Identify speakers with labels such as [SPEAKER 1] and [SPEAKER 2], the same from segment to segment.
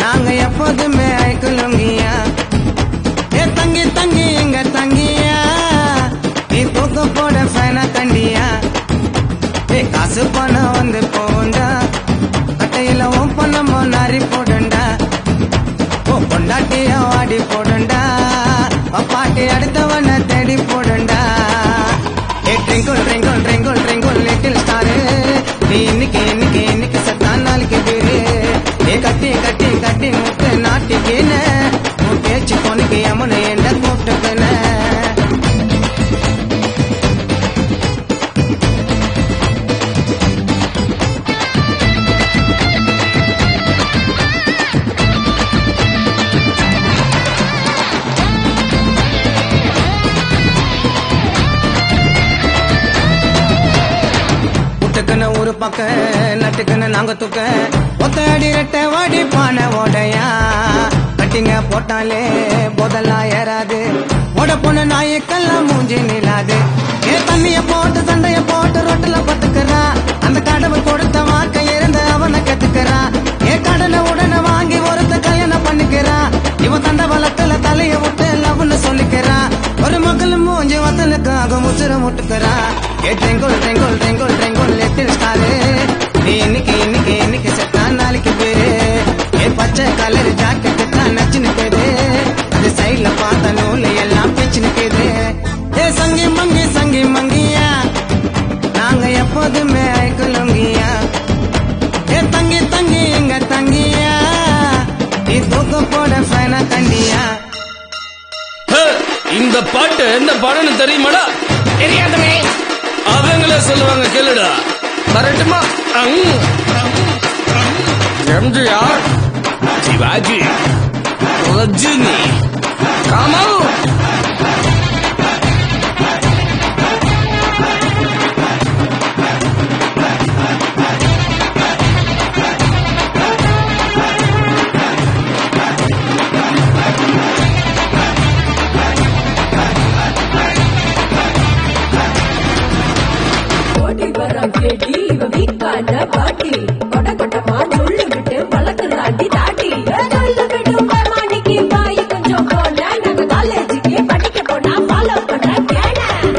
[SPEAKER 1] நாங்க எப்போதுமே ஐக்குலுங்கியா ஏ தங்கி தங்கி எங்க தங்கியா நீ தூக்க போட ஃபேனா கண்டியா ஏ காசு பணம் வந்து போண்டா கட்டையில உன் பணமோ நாரி போடண்டா ஓ பொண்டாட்டிய வாடி போடண்டா பாட்டி அடுத்தவன தேடி போடண்டா ஏ twinkle twinkle twinkle twinkle little star நீ இன்னைக்கு இன்னைக்கு இன்னைக்கு சத்தான் நாளைக்கு பேரு ஏ கட்டி கட்டி கட்டி முட்டு நாட்டிக்கின்னு உன் பேச்சு பொண்ணுக்கு யமுனை எந்த கூப்பிட்டுக்குன்னு புட்டுக்குன்னு ஒரு பக்கம் நட்டுக்குன்னு நாங்க தூக்க ஒத்த அடி ரெட்ட வாடி பானை ஓடையா கட்டிங்க போட்டாலே போதெல்லாம் ஏறாது ஓட பொண்ணு நாயக்கெல்லாம் மூஞ்சி நிலாது ஏ தண்ணிய போட்டு சண்டைய போட்டு ரொட்டுல பத்துக்கிறா அந்த கடவுள் கொடுத்த வாக்க இருந்த அவனை கத்துக்கிறா ஏ கடனை உடனே வாங்கி ஒருத்த கல்யாணம் பண்ணிக்கிறா இவன் தண்ட வளத்துல தலைய விட்டு லவ்னு சொல்லிக்கிறா ஒரு மகள் மூஞ்சி வத்தலுக்காக முசுர முட்டுக்கிறா ஏ டெங்குள் டெங்குள் டெங்குள் டெங்குள் லிட்டில் ஸ்டாரு நீ இன்னைக்கு இன்னைக்கு இன்னைக்கு செத்தா நாளைக்கு பேரு ஏ பச்சை கலர் ஜாக்கெட்டு தான் நச்சு நிக்குது அது சைட்ல பார்த்த நூல் எல்லாம் பிச்சு நிக்குது ஏ சங்கி மங்கி சங்கி மங்கியா நாங்க எப்போதுமே ஐக்குலுங்கியா ஏ தங்கி தங்கி எங்க தங்கியா நீ தூக்க போட ஃபைனா கண்டியா
[SPEAKER 2] ஹே, இந்த பாட்டு எந்த படம்னு தெரியுமாடா
[SPEAKER 3] தெரியாதமே
[SPEAKER 2] அவங்களே சொல்லுவாங்க கேளுடா வரட்டுமா அங். எம்ஜிஆர் சிவாஜி ரஜினி கமல்
[SPEAKER 4] ஓடி வர கேட்டி இவ வீக்கான பாட்டி கொட கொட்டமா நுள்ளு விட்டு வளர்க்குறாண்டி தாட்டி நுள்ளு விட்டு மாணிக்கு வாய் கொஞ்சம் போன நாங்க காலேஜுக்கு படிக்க போனா ஃபாலோ பண்ற கேன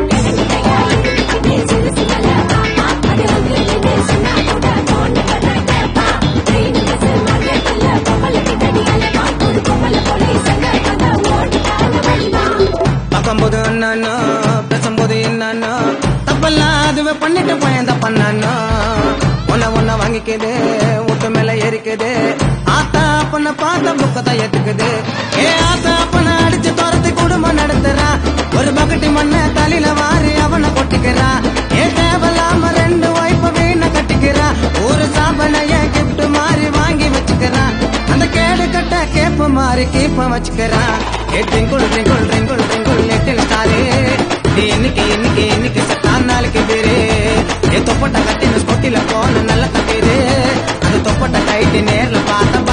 [SPEAKER 1] பார்க்கும்போது என்னன்னா பேசும்போது என்னன்னா தப்பெல்லாம் அதுவே பண்ணிட்டு பயந்த பண்ணானா ஒன்ன ஒன்ன வாங்கிக்குது வீட்டு மேல ஏறிக்குது ஆத்தா அப்பன பார்த்த புக்கத்தை ஏத்துக்குது ஏ ஆத்தா அப்பன அடிச்சு துரத்தி குடும்பம் நடத்துறா ஒரு பக்கெட்டு மண்ண தலையில வாரி அவனை கொட்டிக்கிறா ஏ தேவையில்லாம ரெண்டு வாய்ப்ப வீண கட்டிக்கிறா ஒரு சாபனைய கிஃப்ட் மாதிரி வாங்கி வச்சுக்கிறா அந்த கேடு கட்ட கேப்ப மாதிரி கீப்ப வச்சுக்கிறா ஏ twinkle twinkle twinkle twinkle little star நீ இன்னைக்கு இன்னைக்கு இன்னைக்கு சத்தான் நாளைக்கு பேரு ஏ தொப்பட்ட கட்டின ஸ்கொட்டில போன நல்ல தப்பீரு அந்த தொப்பட்ட கைட்டு நேர்ல பார்த்த